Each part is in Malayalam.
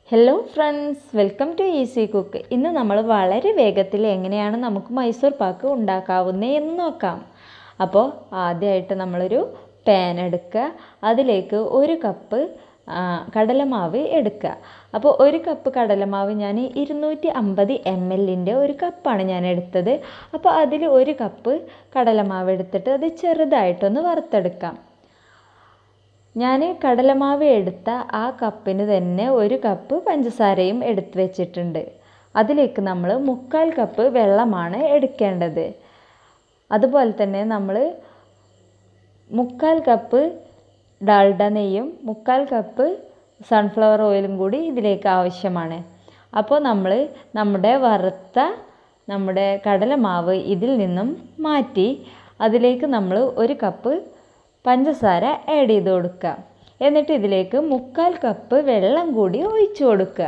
hello friends welcome to Easy Cook ഇന്ന് നമ്മൾ വളരെ വേഗത്തിൽ എങ്ങനെയാണ് നമുക്ക് മൈസൂർ പാക്ക് ഉണ്ടാക്കാവുന്നത് എന്ന് നോക്കാം അപ്പോൾ ആദ്യമായിട്ട് നമ്മളൊരു പാൻ എടുക്കുക അതിലേക്ക് ഒരു കപ്പ് ആ, കടലമാവ് എടുക്കുക അപ്പോൾ ഒരു കപ്പ് കടലമാവ് ഞാൻ ഇരുന്നൂറ്റി അമ്പത് എം എല്ലിൻ്റെ ഒരു കപ്പാണ് ഞാൻ എടുത്തത് അപ്പോൾ അതിൽ ഒരു കപ്പ് കടലമാവ് എടുത്തിട്ട് അത് ചെറുതായിട്ടൊന്ന് വറുത്തെടുക്കാം ഞാൻ കടലമാവ് എടുത്ത ആ കപ്പിന് തന്നെ ഒരു കപ്പ് പഞ്ചസാരയും എടുത്ത് വെച്ചിട്ടുണ്ട് അതിലേക്ക് നമ്മൾ മുക്കാൽ കപ്പ് വെള്ളമാണ് എടുക്കേണ്ടത് അതുപോലെ തന്നെ നമ്മൾ മുക്കാൽ കപ്പ് ഡാൽഡ നെയ്യും മുക്കാൽ കപ്പ് സൺഫ്ലവർ ഓയിലും കൂടി ഇതിലേക്ക് ആവശ്യമാണ് അപ്പോൾ നമ്മൾ നമ്മുടെ വറുത്ത നമ്മുടെ കടലമാവ് ഇതിൽ നിന്നും മാറ്റി അതിലേക്ക് നമ്മൾ ഒരു കപ്പ് പഞ്ചസാര ആഡ് ചെയ്ത് കൊടുക്കുക എന്നിട്ട് ഇതിലേക്ക് മുക്കാൽ കപ്പ് വെള്ളം കൂടി ഒഴിച്ചു കൊടുക്കുക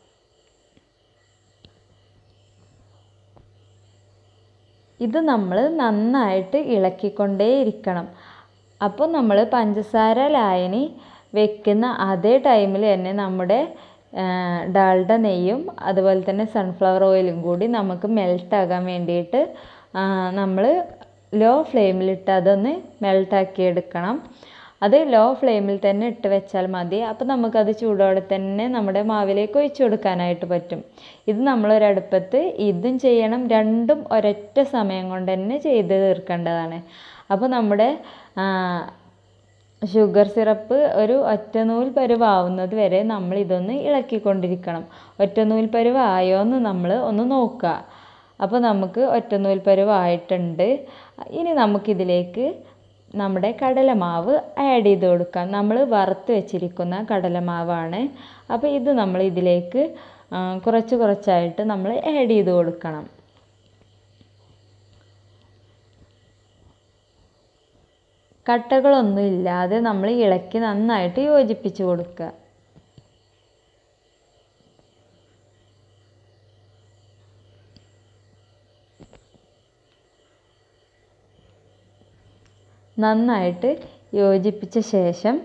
ഇത് നമ്മൾ നന്നായിട്ട് ഇളക്കിക്കൊണ്ടേയിരിക്കണം അപ്പോൾ നമ്മൾ പഞ്ചസാര ലായനി വെക്കുന്ന അതേ ടൈമിൽ തന്നെ നമ്മുടെ ഡാൽഡ നെയ്യും അതുപോലെ തന്നെ സൺഫ്ലവർ ഓയിലും കൂടി നമുക്ക് മെൽട്ടാകാൻ വേണ്ടിയിട്ട് നമ്മൾ ലോ ഫ്ലെയിമിലിട്ട് അതൊന്ന് മെൽട്ടാക്കി എടുക്കണം അത് ലോ ഫ്ലെയിമിൽ തന്നെ ഇട്ട് വെച്ചാൽ മതി അപ്പോൾ നമുക്കത് ചൂടോടെ തന്നെ നമ്മുടെ മാവിലേക്ക് ഒഴിച്ചു കൊടുക്കാനായിട്ട് പറ്റും ഇത് നമ്മളൊരടുപ്പത്ത് ഇതും ചെയ്യണം രണ്ടും ഒരൊറ്റ സമയം കൊണ്ട് തന്നെ ചെയ്ത് തീർക്കേണ്ടതാണ് അപ്പോൾ നമ്മുടെ ഷുഗർ സിറപ്പ് ഒരു ഒറ്റനൂൽ പരുവാവുന്നത് വരെ നമ്മൾ ഇതൊന്ന് ഇളക്കിക്കൊണ്ടിരിക്കണം ഒറ്റനൂൽ പരുവായോ എന്ന് നമ്മൾ ഒന്ന് നോക്കുക അപ്പോൾ നമുക്ക് ഒറ്റനൂൽ പരുവായിട്ടുണ്ട് ഇനി നമുക്കിതിലേക്ക് നമ്മുടെ കടലമാവ് ആഡ് ചെയ്ത് കൊടുക്കാം നമ്മൾ വറുത്ത് വെച്ചിരിക്കുന്ന കടലമാവാണ് അപ്പോൾ ഇത് നമ്മൾ ഇതിലേക്ക് കുറച്ച് കുറച്ചായിട്ട് നമ്മൾ ആഡ് ചെയ്ത് കൊടുക്കണം കട്ടകളൊന്നും ഇല്ലാതെ നമ്മൾ ഇളക്കി നന്നായിട്ട് യോജിപ്പിച്ച് കൊടുക്കുക നന്നായിട്ട് യോജിപ്പിച്ച ശേഷം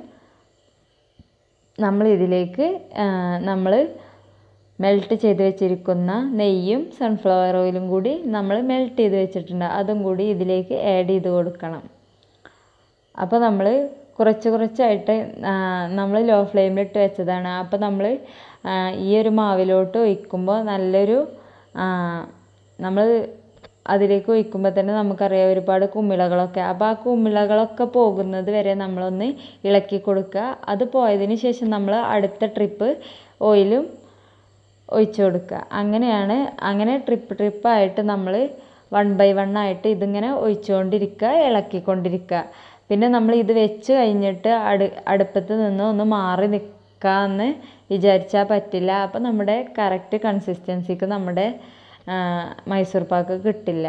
നമ്മൾ ഇതിലേക്ക് നമ്മൾ മെൽറ്റ് ചെയ്ത് വെച്ചിരിക്കുന്ന നെയ്യും സൺഫ്ലവർ ഓയിലും കൂടി നമ്മൾ മെൽറ്റ് ചെയ്ത് വെച്ചിട്ടുണ്ട് അതും കൂടി ഇതിലേക്ക് ആഡ് ചെയ്ത് കൊടുക്കണം അപ്പോൾ നമ്മൾ കുറച്ച് കുറച്ചായിട്ട് നമ്മൾ ലോ ഫ്ലെയിമിലിട്ട് വെച്ചതാണ് അപ്പോൾ നമ്മൾ ഈ ഒരു മാവിലോട്ട് ഒഴിക്കുമ്പോൾ നല്ലൊരു നമ്മൾ അതിലേക്ക് ഒഴിക്കുമ്പോൾ തന്നെ നമുക്കറിയാം ഒരുപാട് കുമിളകളൊക്കെ അപ്പോൾ ആ കുമിളകളൊക്കെ പോകുന്നത് വരെ നമ്മളൊന്ന് ഇളക്കി കൊടുക്കുക അത് പോയതിന് ശേഷം നമ്മൾ അടുത്ത ട്രിപ്പ് ഓയിലും ഒഴിച്ചു കൊടുക്കുക അങ്ങനെയാണ് അങ്ങനെ ട്രിപ്പ് ട്രിപ്പായിട്ട് നമ്മൾ വൺ ബൈ വൺ ആയിട്ട് ഇതിങ്ങനെ ഒഴിച്ചുകൊണ്ടിരിക്കുക ഇളക്കിക്കൊണ്ടിരിക്കുക പിന്നെ നമ്മൾ ഇത് വെച്ച് കഴിഞ്ഞിട്ട് അടു അടുപ്പത്ത് നിന്ന് ഒന്ന് മാറി നിൽക്കാമെന്ന് വിചാരിച്ചാൽ പറ്റില്ല അപ്പോൾ നമ്മുടെ കറക്റ്റ് കൺസിസ്റ്റൻസിക്ക് നമ്മുടെ മൈസൂർ പാക്ക് കിട്ടില്ല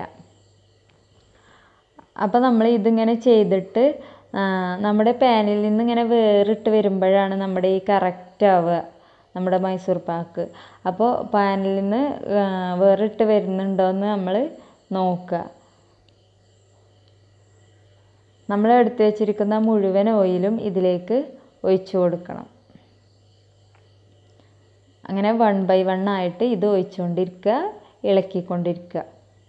അപ്പോൾ നമ്മൾ ഇതിങ്ങനെ ചെയ്തിട്ട് നമ്മുടെ പാനിൽ നിന്ന് ഇങ്ങനെ വേറിട്ട് വരുമ്പോഴാണ് നമ്മുടെ ഈ കറക്റ്റ് ആവുക നമ്മുടെ മൈസൂർ പാക്ക് അപ്പോൾ പാനിൽ നിന്ന് വേറിട്ട് വരുന്നുണ്ടോ എന്ന് നമ്മൾ നോക്കുക നമ്മൾ എടുത്തു വെച്ചിരിക്കുന്ന മുഴുവൻ ഓയിലും ഇതിലേക്ക് ഒഴിച്ചു കൊടുക്കണം അങ്ങനെ വൺ ബൈ വൺ ആയിട്ട് ഇത് ഒഴിച്ചുകൊണ്ടിരിക്കുക ഇളക്കിക്കൊണ്ടിരിക്കുക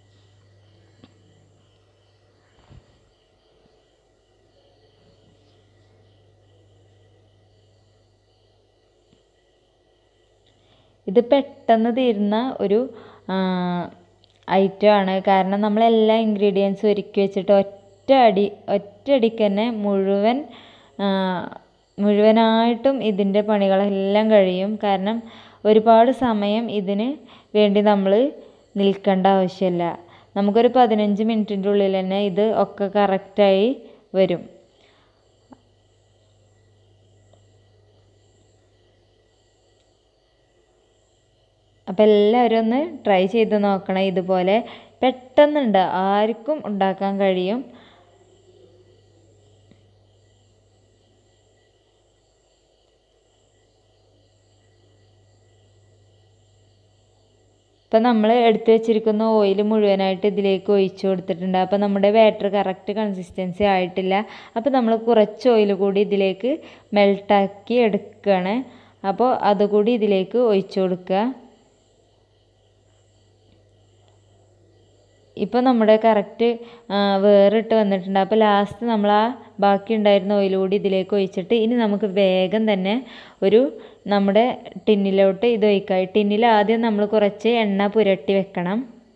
ഇത് പെട്ടെന്ന് തീരുന്ന ഒരു ഐറ്റമാണ് കാരണം നമ്മൾ എല്ലാ ഇൻഗ്രീഡിയൻസും ഒരുക്കി വെച്ചിട്ട് ഒറ്റ അടി ഒറ്റ അടിക്ക് തന്നെ മുഴുവൻ മുഴുവനായിട്ടും ഇതിൻ്റെ പണികളെല്ലാം കഴിയും കാരണം ഒരുപാട് സമയം ഇതിന് വേണ്ടി നമ്മൾ നിൽക്കേണ്ട ആവശ്യമില്ല നമുക്കൊരു പതിനഞ്ച് മിനിറ്റിൻ്റെ ഉള്ളിൽ തന്നെ ഇത് ഒക്കെ കറക്റ്റായി വരും അപ്പോൾ എല്ലാവരും ഒന്ന് ട്രൈ ചെയ്ത് നോക്കണം ഇതുപോലെ പെട്ടെന്നുണ്ട് ആർക്കും ഉണ്ടാക്കാൻ കഴിയും ഇപ്പം നമ്മൾ എടുത്തു വെച്ചിരിക്കുന്ന ഓയിൽ മുഴുവനായിട്ട് ഇതിലേക്ക് ഒഴിച്ചു കൊടുത്തിട്ടുണ്ട് അപ്പോൾ നമ്മുടെ ബാറ്റർ കറക്റ്റ് കൺസിസ്റ്റൻസി ആയിട്ടില്ല അപ്പോൾ നമ്മൾ കുറച്ച് ഓയിൽ കൂടി ഇതിലേക്ക് മെൽട്ടാക്കി എടുക്കുകയാണ് അപ്പോൾ അതുകൂടി ഇതിലേക്ക് ഒഴിച്ചു കൊടുക്കുക ഇപ്പോൾ നമ്മുടെ കറക്റ്റ് വേറിട്ട് വന്നിട്ടുണ്ട് അപ്പോൾ ലാസ്റ്റ് നമ്മൾ ആ ബാക്കി ഉണ്ടായിരുന്ന ഓയിൽ കൂടി ഇതിലേക്ക് ഒഴിച്ചിട്ട് ഇനി നമുക്ക് വേഗം തന്നെ ഒരു നമ്മുടെ ടിന്നിലോട്ട് ഇത് ഒഴിക്കാം ടിന്നിൽ ആദ്യം നമ്മൾ കുറച്ച് എണ്ണ പുരട്ടി വെക്കണം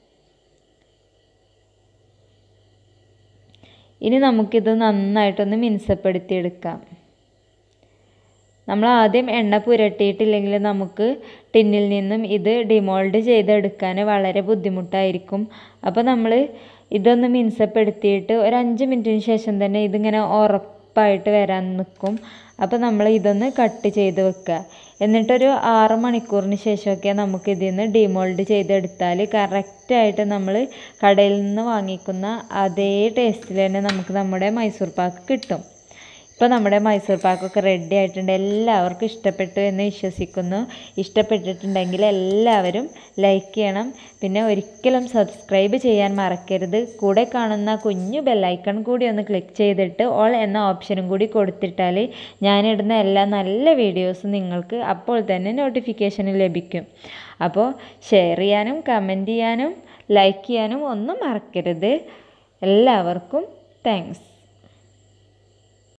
ഇനി നമുക്കിത് നന്നായിട്ടൊന്ന് മിനുസപ്പെടുത്തിയെടുക്കാം നമ്മൾ ആദ്യം എണ്ണ പുരട്ടിയിട്ടില്ലെങ്കിൽ നമുക്ക് ടിന്നിൽ നിന്നും ഇത് ഡിമോൾഡ് ചെയ്തെടുക്കാൻ വളരെ ബുദ്ധിമുട്ടായിരിക്കും അപ്പോൾ നമ്മൾ ഇതൊന്ന് മിനുസപ്പെടുത്തിയിട്ട് ഒരു അഞ്ച് മിനിറ്റിന് ശേഷം തന്നെ ഇതിങ്ങനെ ഉറപ്പായിട്ട് വരാൻ നിൽക്കും അപ്പോൾ നമ്മൾ ഇതൊന്ന് കട്ട് ചെയ്ത് വെക്കുക എന്നിട്ടൊരു ആറ് മണിക്കൂറിന് ശേഷമൊക്കെ നമുക്ക് ഇതിൽ നിന്ന് ഡിമോൾഡ് ചെയ്തെടുത്താൽ കറക്റ്റായിട്ട് നമ്മൾ കടയിൽ നിന്ന് വാങ്ങിക്കുന്ന അതേ ടേസ്റ്റിൽ തന്നെ നമുക്ക് നമ്മുടെ മൈസൂർ പാക്ക് കിട്ടും ഇപ്പോൾ നമ്മുടെ മൈസൂർ പാക്കൊക്കെ റെഡി ആയിട്ടുണ്ട് എല്ലാവർക്കും ഇഷ്ടപ്പെട്ടു എന്ന് വിശ്വസിക്കുന്നു ഇഷ്ടപ്പെട്ടിട്ടുണ്ടെങ്കിൽ എല്ലാവരും ലൈക്ക് ചെയ്യണം പിന്നെ ഒരിക്കലും സബ്സ്ക്രൈബ് ചെയ്യാൻ മറക്കരുത് കൂടെ കാണുന്ന കുഞ്ഞു ബെല്ലൈക്കൺ കൂടി ഒന്ന് ക്ലിക്ക് ചെയ്തിട്ട് ഓൾ എന്ന ഓപ്ഷനും കൂടി കൊടുത്തിട്ടാൽ ഞാനിടുന്ന എല്ലാ നല്ല വീഡിയോസും നിങ്ങൾക്ക് അപ്പോൾ തന്നെ നോട്ടിഫിക്കേഷൻ ലഭിക്കും അപ്പോൾ ഷെയർ ചെയ്യാനും കമൻറ്റ് ചെയ്യാനും ലൈക്ക് ചെയ്യാനും ഒന്നും മറക്കരുത് എല്ലാവർക്കും താങ്ക്സ്